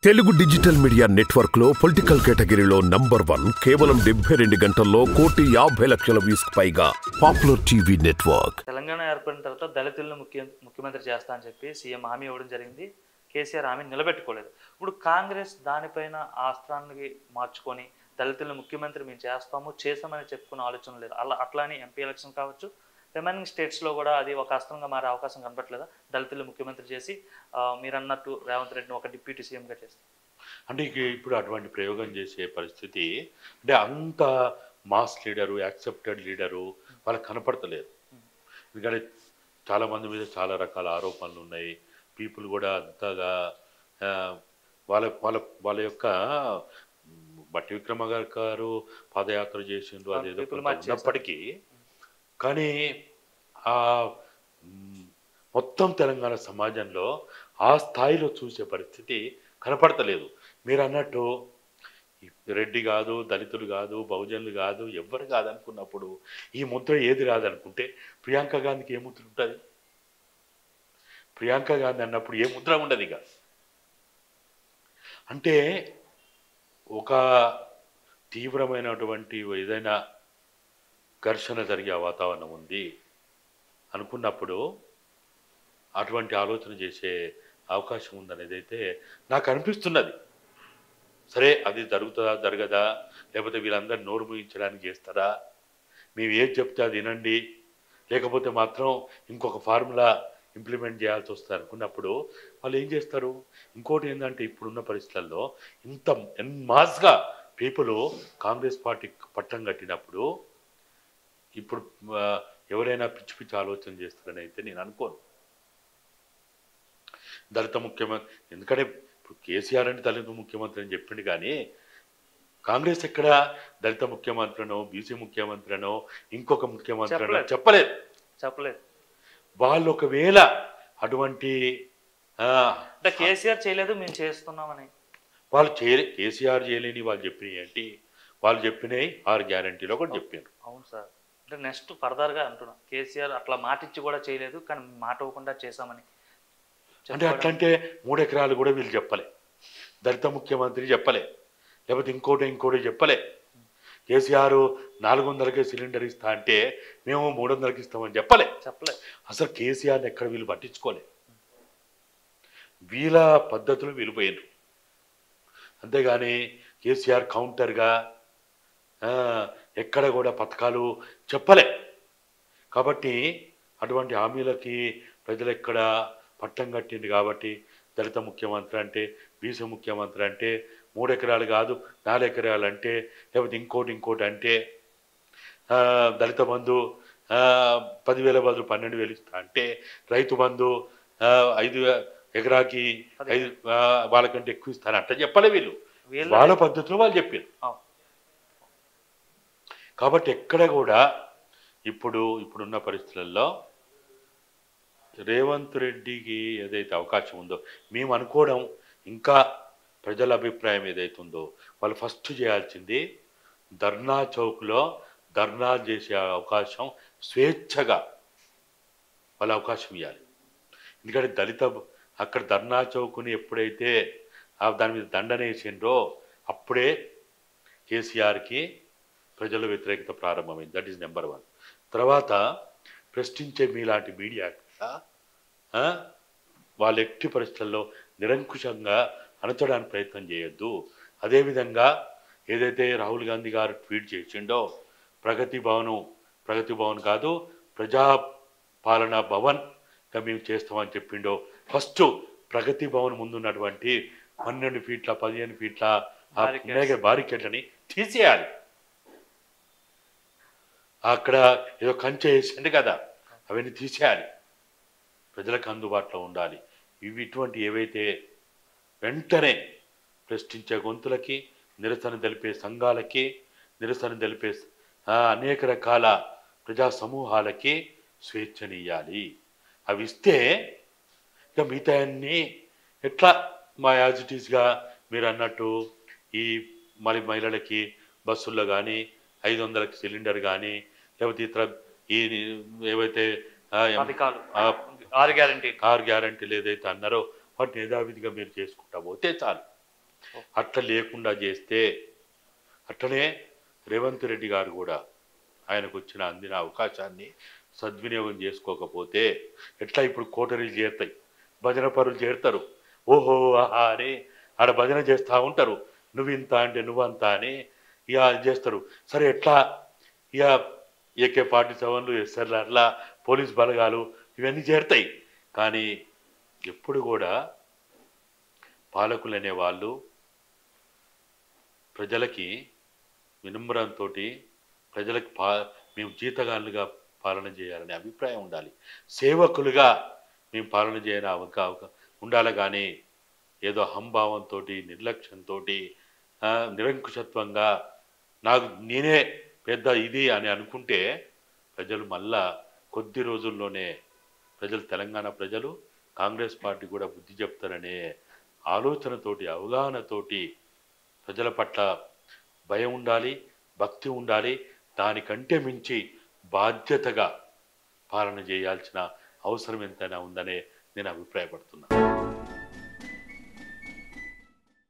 Telugu digital media network లో political కేటగిరీలో number one కేవలం డెబ్బై రెండు గంటల్లో కోటి యాభై లక్షల వ్యూస్ పైగా పాపులర్ టీవీ నెట్వర్క్ తెలంగాణ ఏర్పడిన తర్వాత దళితులను ముఖ్య ముఖ్యమంత్రి చేస్తా అని చెప్పి సీఎం హామీ ఇవ్వడం జరిగింది కేసీఆర్ హామీ నిలబెట్టుకోలేదు ఇప్పుడు కాంగ్రెస్ దానిపైన ఆ అస్త్రాన్ని మార్చుకొని దళితులను ముఖ్యమంత్రి మేము చేస్తాము చేసామని చెప్పుకునే ఆలోచన లేదు అలా అట్లానే ఎంపీ ఎలక్షన్ కావచ్చు రిమైనింగ్ స్టేట్స్లో కూడా అది ఒక అస్త్రంగా మారే అవకాశం కనపట్లేదా దళితులు ముఖ్యమంత్రి చేసి ఆ, మీరు అన్నట్టు రేవంత్ రెడ్డిని ఒక డిప్యూటీ సీఎంగా చేస్తారు అంటే ఇక ఇప్పుడు అటువంటి ప్రయోగం చేసే పరిస్థితి అంటే అంత మాస్ లీడరు యాక్సెప్టెడ్ లీడరు వాళ్ళకి కనపడతలేదు ఎందుకంటే చాలా మంది మీద చాలా రకాల ఆరోపణలు ఉన్నాయి పీపుల్ కూడా అంతగా ఆ, వాళ్ళ వాళ్ళ వాళ్ళ యొక్క మ్, బట్టి విక్రమ గారు పాదయాత్ర చేసిండ్రు అదేదో people కొంత మార్చేశారు. ఉన్నప్పటికీ కానీ ఆ మ్, మొత్తం తెలంగాణ సమాజంలో ఆ స్థాయిలో చూసే పరిస్థితి కనపడతలేదు మీరు అన్నట్టు ఈ రెడ్డి కాదు దళితులు కాదు బహుజనులు కాదు ఎవ్వరు కాదు అనుకున్నప్పుడు ఈ ముద్ర ఏది రాదనుకుంటే ప్రియాంక గాంధీకి ఏ ముద్ర ఉంటుంది ప్రియాంక గాంధీ అన్నప్పుడు ఏ ముద్ర ఉండదు ఇక అంటే ఒక తీవ్రమైనటువంటి ఏదైనా ఘర్షణ జరిగే వాతావరణం ఉంది అనుకున్నప్పుడు అటువంటి ఆలోచన చేసే అవకాశం ఉందనేది అయితే నాకు అనిపిస్తున్నది సరే అది జరుగుతుందా జరగదా లేకపోతే వీళ్ళందరూ నోరు ముయించడానికి చేస్తారా మేము ఏది చెప్తే అది వినండి లేకపోతే మాత్రం ఇంకొక ఫార్ములా ఇంప్లిమెంట్ చేయాల్సి వస్తుంది అనుకున్నప్పుడు వాళ్ళు ఏం చేస్తారు ఇంకోటి ఏంటంటే ఇప్పుడున్న పరిస్థితుల్లో ఇంత ఎన్ మాస్గా పీపుల్ కాంగ్రెస్ పార్టీ పట్టం కట్టినప్పుడు ఇప్పుడు ఆ, ఎవరైనా పిచ్చి పిచ్చి ఆలోచన చేస్తారని అయితే నేను అనుకోను దళిత ముఖ్యమంత్రి ఎందుకంటే ఇప్పుడు కేసీఆర్ అంటే దళిత ముఖ్యమంత్రి అని చెప్పిండు కానీ కాంగ్రెస్ ఎక్కడ దళిత ముఖ్యమంత్రినో బీసీ ముఖ్యమంత్రినో ఇంకొక ముఖ్యమంత్రినో చెప్పలేదు. చెప్పలేదు చెప్పలేదు వాళ్ళు ఒకవేళ అటువంటి ఆ, అంటే కేసీఆర్ చేయలేదు మేము చేస్తున్నామని వాళ్ళు చేయలే కేసీఆర్ చేయలేని వాళ్ళు చెప్పినవి ఏంటి వాళ్ళు చెప్పినవి ఆరు గ్యారంటీలో కూడా చెప్పారు అవును సార్ అంటే నెక్స్ట్ ఫర్దర్గా అంటున్నా కేసీఆర్ అట్లా మాట ఇచ్చి కూడా చేయలేదు కానీ మాట ఇవ్వకుండా చేశామని అంటే చెప్పుకోవడం- అట్లంటే మూడు ఎకరాలు కూడా వీళ్ళు చెప్పలే దళిత ముఖ్యమంత్రి చెప్పలే లేకపోతే ఇంకోటి ఇంకోటి చెప్పలే కేసీఆర్ నాలుగు వందలకే సిలిండర్ ఇస్తా అంటే మేము మూడు వందలకి ఇస్తామని చెప్పలే చెప్పలేదు అసలు కేసీఆర్ని ఎక్కడ వీళ్ళు పట్టించుకోలే వీళ్ళ పద్ధతులు వీళ్ళు పోయినరు అంతేగాని కేసీఆర్ కౌంటర్గా ఆ, ఎక్కడ కూడా పథకాలు చెప్పలే కాబట్టి అటువంటి హామీలకి ప్రజలు ఎక్కడ పట్టం కట్టింది కాబట్టి దళిత ముఖ్యమంత్రి అంటే బీసీ ముఖ్యమంత్రి అంటే మూడు ఎకరాలు కాదు నాలుగు ఎకరాలు అంటే లేకపోతే ఇంకోటి ఇంకోటి అంటే ఆ, దళిత బంధు ఆ, పదివేల బదులు పన్నెండు వేలు ఇస్తా అంటే రైతు బంధు ఆ, ఐదు ఎకరాకి ఐదు ఆ, వాళ్ళకంటే ఎక్కువ ఇస్తాను అట్లా చెప్పలే వీళ్ళు వీళ్ళ వాళ్ళ పద్ధతిలో వాళ్ళు చెప్పారు అవును. కాబట్టి ఎక్కడ కూడా ఇప్పుడు ఇప్పుడున్న పరిస్థితులలో రేవంత్ రెడ్డికి ఏదైతే అవకాశం ఉందో మేము అనుకోవడం ఇంకా ప్రజల అభిప్రాయం ఏదైతే ఉందో వాళ్ళు ఫస్ట్ చేయాల్సింది ధర్నా చౌక్లో ధర్నా చేసే అవకాశం స్వేచ్ఛగా వాళ్ళ అవకాశం ఇవ్వాలి ఎందుకంటే దళిత అక్కడ ధర్నా చౌక్ని ఎప్పుడైతే ఆ దాని మీద దండన వేసిండ్రో అప్పుడే కేసీఆర్కి ప్రజల వ్యతిరేకత ప్రారంభమైంది దట్ ఈస్ నెంబర్ వన్ తర్వాత ప్రశ్నించే మీలాంటి మీడియా వాళ్ళ ఎట్టి పరిస్థితుల్లో నిరంకుశంగా అణచడానికి ప్రయత్నం చేయొద్దు అదేవిధంగా ఏదైతే రాహుల్ గాంధీ గారు ట్వీట్ చేసిండో ప్రగతి భవను ప్రగతి భవన్ కాదు ప్రజా పాలనా భవన్గా మేము చేస్తామని చెప్పిండో ఫస్ట్ ప్రగతి భవన్ ముందున్నటువంటి పన్నెండు ఫీట్ల పదిహేను ఫీట్ల ఆ Barricades. మేఘ బారికేట్లని తీసేయాలి అక్కడ ఏదో కంచె వేసింది కదా అవన్నీ తీసేయాలి ప్రజలకు అందుబాటులో ఉండాలి ఇవి ఇటువంటి ఏవైతే వెంటనే ప్రశ్నించే గొంతులకి నిరసన తెలిపే సంఘాలకి నిరసన తెలిపే ఆ, అనేక రకాల ప్రజా సమూహాలకి స్వేచ్ఛనియ్యాలి అవి ఇస్తే ఇక మిగతా అన్ని ఎట్లా మా యాజ్ ఇట్ ఈస్గా మీరు అన్నట్టు ఈ మరి మహిళలకి బస్సుల్లో కానీ ఐదు వందలకి సిలిండర్ కానీ లేకపోతే ఇతర ఈ ఏవైతే ఆ, ఎం- పథకాలు ఆ, ఆరు గ్యారంటీ కార్ గ్యారంటీలు ఏదైతే అన్నారో వాటిని యథావిధిగా మీరు చేసుకుంటా పోతే చాలు అట్లా లేకుండా చేస్తే అట్లనే రేవంత్ రెడ్డి గారు కూడా ఆయనకు వచ్చిన అందిన అవకాశాన్ని సద్వినియోగం చేసుకోకపోతే ఎట్లా ఇప్పుడు కోటరీలు చేరుతాయి భజన పరులు చేరుతారు ఓహో ఆహా అని ఆడ భజన చేస్తూ ఉంటారు నువ్వు ఇంత అంటే నువ్వంత అని ఇక అది చేస్తారు సరే ఎట్లా ఇక ఏకే ఫార్టీ సెవెన్లు ఎస్ఆర్లు అట్లా పోలీస్ బలగాలు ఇవన్నీ చేరుతాయి కానీ ఎప్పుడు కూడా పాలకులు అనేవాళ్ళు ప్రజలకి వినమ్రంతో ప్రజలకు పా మేము జీతగాళ్ళుగా పాలన చేయాలనే అభిప్రాయం ఉండాలి సేవకులుగా మేము పాలన చేయని అవక అవక- ఉండాలి కానీ ఏదో అహంభావంతో నిర్లక్ష్యంతో నిరంకుశత్వంగా నాకు నేనే పెద్ద ఇది అని అనుకుంటే ప్రజలు మళ్ళా కొద్ది రోజుల్లోనే ప్రజలు తెలంగాణ ప్రజలు కాంగ్రెస్ పార్టీ కూడా బుద్ధి చెప్తారనే ఆలోచనతోటి అవగాహనతోటి ప్రజల పట్ల భయం ఉండాలి భక్తి ఉండాలి దానికంటే మించి బాధ్యతగా పాలన చేయాల్సిన అవసరం ఎంతైనా ఉందనే నేను అభిప్రాయపడుతున్నాను